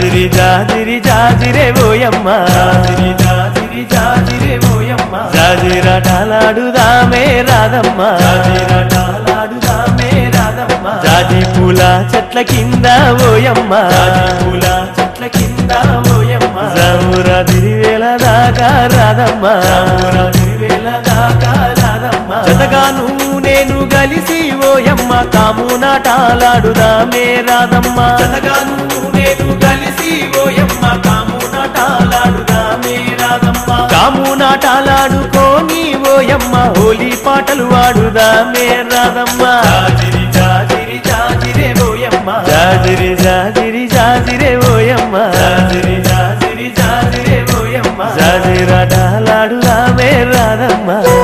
జాజిరి జాజిరి జాజిరే ఓయమ్మ జాజిరి జాజిరి జాజిరే ఓయమ్మ జాజిరాటాలాడుదామే రాదమ్మ జాజిరాటాలాడుదామే రాదమ్మ జాజి పూల చెట్ల కింద ఓయమ్మ జాజి పూల చెట్ల కింద ఓయమ్మ జామురా తిరివేల దాకా రాదమ్మ జామురా తిరివేల దాకా రాదమ్మ జతగాను నేను గలిసి ఓయమ్మ కాము నాటాలాడుదామే రాదమ్మ జతగాను నేను గలిసి ఓయమ్మ కాము నాటాలాడుదామే రాదమ్మ కాము నాటాలాడుకోని ఓయమ్మ హోలీ పాటలు వాడుదామే రాదమ్మ జాజిరి జాజిరి జాజిరే ఓయమ్మ జాజిరి జాజిరి జాజిరే ఓయమ్మ జాజిరి జాజిరి జాజిరే ఓయమ్మ జాజిరాటాలాడుదామే రాదమ్మ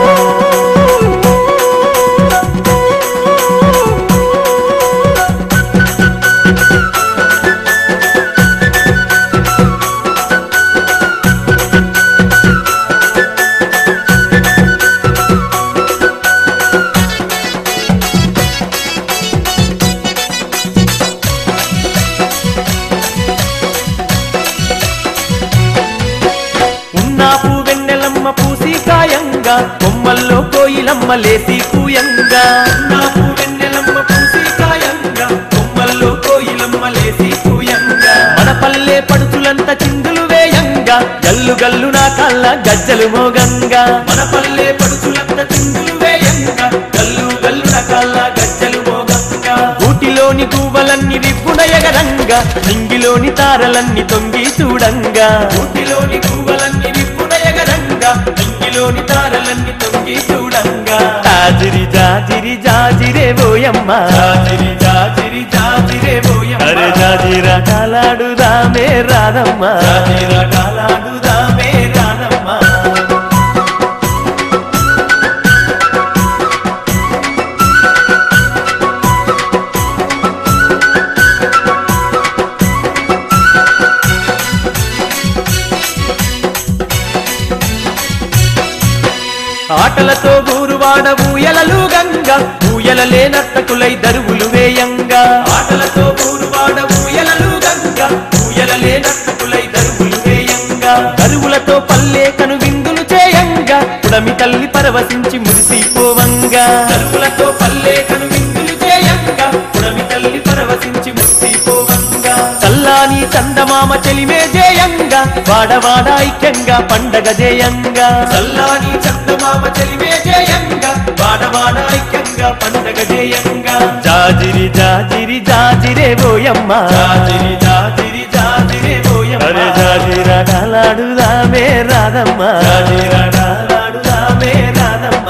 ఉన్నాపు వెన్నెలమ్మ పూసి కాయంగా కొమ్మల్లో కోయిలమ్మ లేసి కూయంగా ఉన్నాపు వెన్నెలమ్మ పూసి కాయంగా కొమ్మల్లో కోయిలమ్మ లేసి కూయంగా మన పల్లె పడుచులంత చిందులు వేయంగా గల్లు గల్లు నా కళ్ళ గజ్జలు మోగంగా మన పల్లె పడుచులంత చిందులు వేయంగా గల్లు గల్లు నా కళ్ళ గజ్జలు మోగంగా ఊటిలోని గువ్వలన్నీ రిప్పున ఎగరంగా నింగిలోని తారలన్నీ తొంగి చూడంగా ఊటిలోని గువ్వలన్నీ రిప్పున ఎగరంగా నింగిలోని తారలన్నీ తొంగి చూడంగా జాజిరి జాజిరి జాజిరే బోయమ్మ జాజిరి జాజిరి జాజిరే బోయమ్మ అరే జాజిరా కాలాడుదామే రాదమ్మ జాజిరా కాలాడుదామే రాదమ్మ ఆటలతో ఊరువాడ ఊయలలు గంగా ఊయలలే నర్తకులై దరువులు వేయంగా ఆటలతో ఊరువాడ ఊయలలు గంగా ఊయలలే నర్తకులై దరువులు వేయంగా దరువులతో పల్లె కను విందులు చేయంగా పుడమి తల్లి పరవశించి మురిసిపోవంగా దరువులతో పల్లె కను విందులు చేయంగా పుడమి తల్లి పరవశించి మురిసిపోవంగా చల్లాని చందమామ చెలిమే జేయంగా వాడవాడ ఐక్యంగా పండగ జేయంగా చల్లాని చందమామ చెలిమే జేయంగా వాడవాడ ఐక్యంగా పండగ జేయంగా జాజిరి జాజిరి జాజిరే బోయమ్మ జాజిరి జాజిరి జాజిరే బోయమ్మ అరే జాజిరా డాలాడుదామే రాదమ్మ జాజిరా డాలాడుదామే రాదమ్మ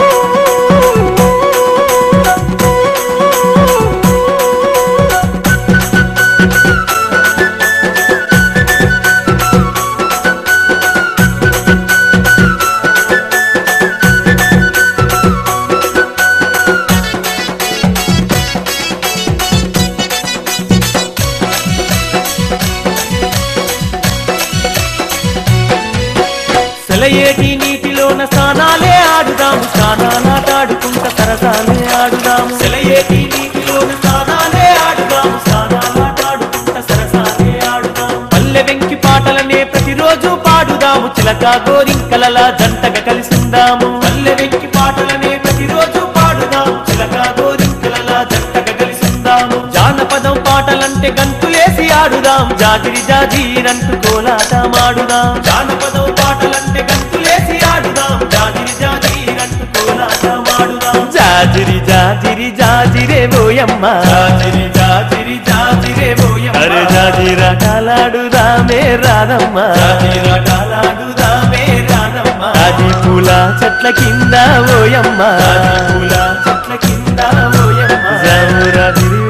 సెలయేటి నీటిలోన స్నానాలే ఆడుదాము స్నానాలాటాడుకుంట సరసాలే ఆడుదాము సెలయేటి నీటిలోన స్నానాలే ఆడుదాము స్నానాలాటాడుకుంట సరసాలే ఆడుదాము పల్లె వెంకి పాటలనే ప్రతిరోజు పాడుదాము చిలక గోరింకలలా జంటగా కలిసిందాము పల్లె వెంకి పాటలనే ప్రతిరోజు పాడుదాము చిలక గోరింకలలా జంటగా కలిసిందాము జానపదం పాటలంటే గంతులేసి ఆడుదాం జాజిరి జాజీరంటూ కోలాటమాడుదాం జానపదం పాటలంటే గంతులేసి ఆడుదాం జాజిరి జాజీరంటూ కోలాటమాడుదాం జాజిరి జాజిరి జాజిరే బోయమ్మ జాజిరి జాజిరి జాజిరే బోయమ్మ అరే జాజిరా కాలాడుదామే రాదమ్మ జాజిరా కాలాడుదామే రాదమ్మ జాజి పూల చెట్ల కింద ఓయమ్మ పూల చెట్ల కింద ఓయమ్మ జామురా తిరి